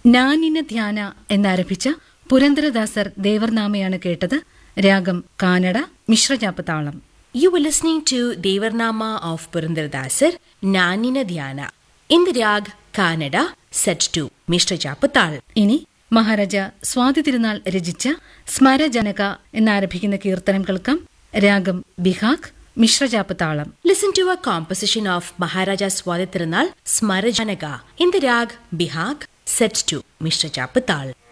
നാനിന ധ്യാന എന്നാരംഭിച്ച പുരന്ദരദാസർ ദേവർനാമയാണ് കേട്ടത് രാഗം കാനഡ മിശ്രജാപ്പ് താളം You were listening to Devarnama of Purandardasar, Nanina Dhyana, in the rag Kannada, set to Mishra Japatal. ഇനി മഹാരാജ സ്വാതി തിരുനാൾ രചിച്ച സ്മരജനക എന്നാരംഭിക്കുന്ന കീർത്തനം കേൾക്കാം രാഗം ബിഹാഖ് മിശ്രജാപ്പ് താളം Listen to a composition of Maharaja Swadhitirunal Smarajanaga in the rag Bihag, set to Mishra Japatal.